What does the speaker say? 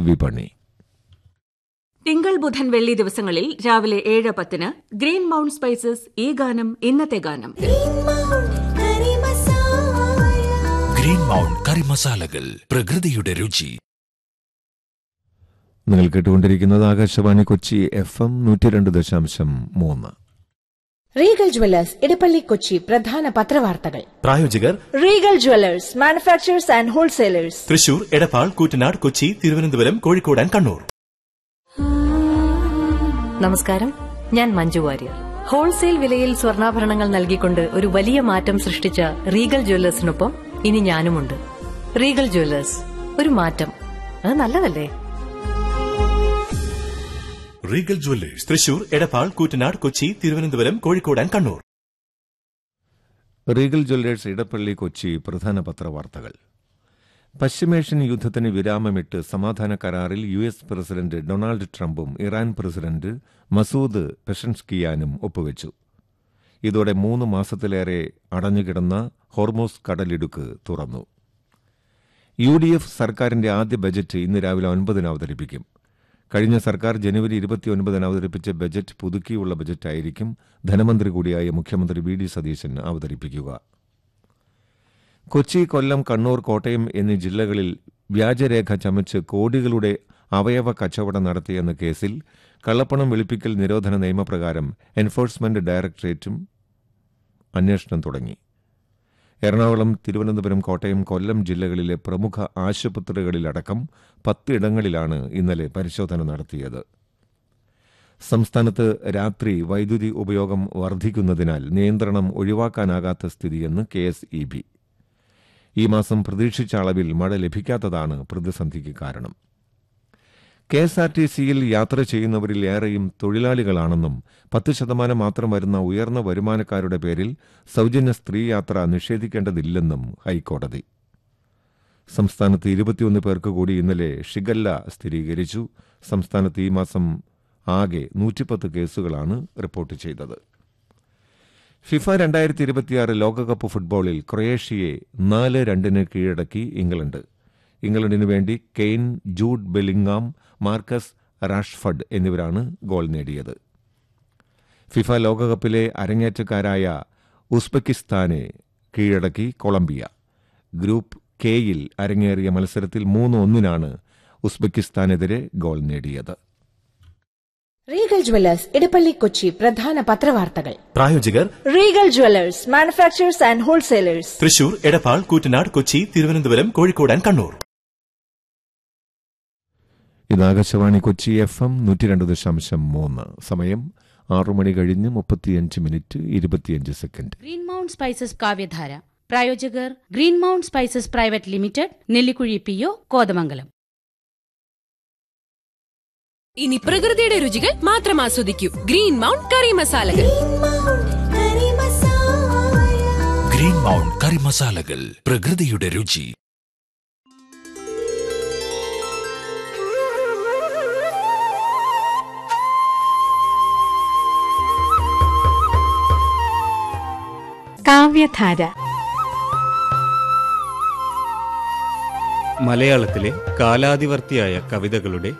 വിപണി തിങ്കൾ ബുധൻ വെള്ളി ദിവസങ്ങളിൽ രാവിലെ ഏഴ് പത്തിന് ഗ്രീൻ മൗണ്ട് സ്പൈസസ് ഈ ഗാനം ഇന്നത്തെ ഗാനം ഗ്രീൻ മൗണ്ട് കറി മസാലകൾ പ്രകൃതിയുടെ രുചി നിങ്ങൾ കേട്ടുകൊണ്ടിരിക്കുന്നത് ആകാശവാണി കൊച്ചി എഫ് എം നൂറ്റി രണ്ട് ദശാംശം മൂന്ന് റീഗൽ ജ്വല്ലേഴ്സ് ഇടപ്പള്ളി കൊച്ചി പ്രധാന പത്രവാർത്തകൾ പ്രായോജകർ Regal jewellers manufacturers and wholesalers Thrissur Edappal Koottanad Kochi Thiruvananthapuram Kozhikode and Kannur നമസ്കാരം ഞാൻ മഞ്ജു വാര്യർ ഹോൾസെയിൽ വിലയിൽ സ്വർണ്ണാഭരണങ്ങൾ നൽകിക്കൊണ്ട് ഒരു വലിയ മാറ്റം സൃഷ്ടിച്ച റീഗൽ ജ്വല്ലേഴ്സിനൊപ്പം ഇനി ഞാനുമുണ്ട് റീഗൽ ജ്വല്ലേഴ്സ് ഒരു മാറ്റം അത് നല്ലതല്ലേ Regal jewellers Thrissur Edappal Koottanad Kochi Thiruvananthapuram Kozhikode and Kannur Regal jewellers Edappally Kochi പ്രധാന പത്രവാർത്തകൾ പശ്ചിമേഷ്യൻ യുദ്ധത്തിന് വിരാമമിട്ട് സമാധാന കരാറിൽ യു എസ് പ്രസിഡന്റ് ഡൊണാൾഡ് ട്രംപും ഇറാൻ പ്രസിഡന്റ് മസൂദ് പെഷൻസ്കിയാനും ഒപ്പുവെച്ചു ഇതോടെ മൂന്ന് മാസത്തിലേറെ അടഞ്ഞുകിടന്ന ഹോർമോസ് കടലിടുക്ക് തുറന്നു യു ഡി എഫ് സർക്കാരിന്റെ ആദ്യ ബജറ്റ് ഇന്ന് രാവിലെ ഒൻപതിന് അവതരിപ്പിക്കും കഴിഞ്ഞ സർക്കാർ ജനുവരി ഇരുപത്തിയൊൻപതിന് അവതരിപ്പിച്ച ബജറ്റ് പുതുക്കിയുള്ള ബജറ്റായിരിക്കും ധനമന്ത്രി കൂടിയായ മുഖ്യമന്ത്രി വി ഡി സതീശൻ അവതരിപ്പിക്കുക കൊച്ചി കൊല്ലം കണ്ണൂർ കോട്ടയം എന്നീ ജില്ലകളിൽ വ്യാജരേഖ ചമച്ച് കോടികളുടെ അവയവ കച്ചവടം നടത്തിയെന്ന കേസിൽ കള്ളപ്പണം വെളുപ്പിക്കൽ നിരോധന നിയമപ്രകാരം എൻഫോഴ്സ്മെന്റ് ഡയറക്ടറേറ്റും അന്വേഷണം തുടങ്ങി എറണാകുളം തിരുവനന്തപുരം കോട്ടയം കൊല്ലം ജില്ലകളിലെ പ്രമുഖ ആശുപത്രികളിലടക്കം പത്തിടങ്ങളിലാണ് ഇന്നലെ പരിശോധന നടത്തിയത് സംസ്ഥാനത്ത് രാത്രി വൈദ്യുതി ഉപയോഗം വർദ്ധിക്കുന്നതിനാൽ നിയന്ത്രണം ഒഴിവാക്കാനാകാത്ത സ്ഥിതിയെന്ന് കെ എസ് ഇ ബി ഈ മാസം പ്രതീക്ഷിച്ച അളവിൽ മഴ ലഭിക്കാത്തതാണ് പ്രതിസന്ധിക്ക് കാരണം കെ എസ് ആർ ടി സിയിൽ യാത്ര ചെയ്യുന്നവരിൽ ഏറെയും തൊഴിലാളികളാണെന്നും പത്ത് ശതമാനം മാത്രം വരുന്ന ഉയർന്ന വരുമാനക്കാരുടെ പേരിൽ സൗജന്യ സ്ത്രീ യാത്ര നിഷേധിക്കേണ്ടതില്ലെന്നും ഹൈക്കോടതി സംസ്ഥാനത്ത് ഇരുപത്തിയൊന്ന് പേർക്ക് കൂടി ഇന്നലെ ഷിഗല്ല സ്ഥിരീകരിച്ചു സംസ്ഥാനത്ത് ഈ മാസം ആകെ നൂറ്റിപ്പത്ത് കേസുകളാണ് റിപ്പോർട്ട് ചെയ്തത് ഫിഫ രണ്ടായിരത്തി ഇരുപത്തിയാറ് ലോകകപ്പ് ഫുട്ബോളിൽ ക്രൊയേഷ്യയെ നാല് രണ്ടിന് കീഴടക്കി ഇംഗ്ലണ്ട് ഇംഗ്ലണ്ടിനു വേണ്ടി Kane Jude Bellingham Marcus Rashford എന്നിവരാണ് ഗോൾ നേടിയത് ഫിഫ ലോകകപ്പിലെ അരങ്ങേറ്റക്കാരായ ഉസ്ബെക്കിസ്ഥാനെ കീഴടക്കി കൊളംബിയ ഗ്രൂപ്പ് കെയിൽ അരങ്ങേറിയ മത്സരത്തിൽ മൂന്ന് ഒന്നിനാണ് ഉസ്ബെക്കിസ്ഥാനെതിരെ ഗോൾ നേടിയത് റീഗൽ ജ്വല്ലേഴ്സ് ഇടപ്പള്ളി കൊച്ചി പ്രധാന പത്രവാർത്തകൾ പ്രായോജകർ Regal jewellers manufacturers and wholesalers Thrissur Edappal Koottanad Kochi Thiruvananthapuram Kozhikode and Kannur ഇത് ആകാശവാണി കൊച്ചി എഫ് എം നൂറ്റി രണ്ട് ദശാംശം മൂന്ന് സമയം ആറു മണി കഴിഞ്ഞ് മുപ്പത്തിയഞ്ച് മിനിറ്റ് ഇരുപത്തിയഞ്ച് second green Mount Spices Kavyadhara പ്രായോജകർ Green Mount Spices private limited Nellikuzhi P O Kothamangalam ഇനി പ്രകൃതിയുടെ രുചികൾ മാത്രം ആസ്വദിക്കൂ ഗ്രീൻ മൗണ്ട് കറി മസാലകൾ ഗ്രീൻ മൗണ്ട് കറി മസാലകൾ പ്രകൃതിയുടെ രുചി കാവ്യധാര മലയാളത്തിലെ കാലാതിവർത്തിയായ കവിതകളുടെ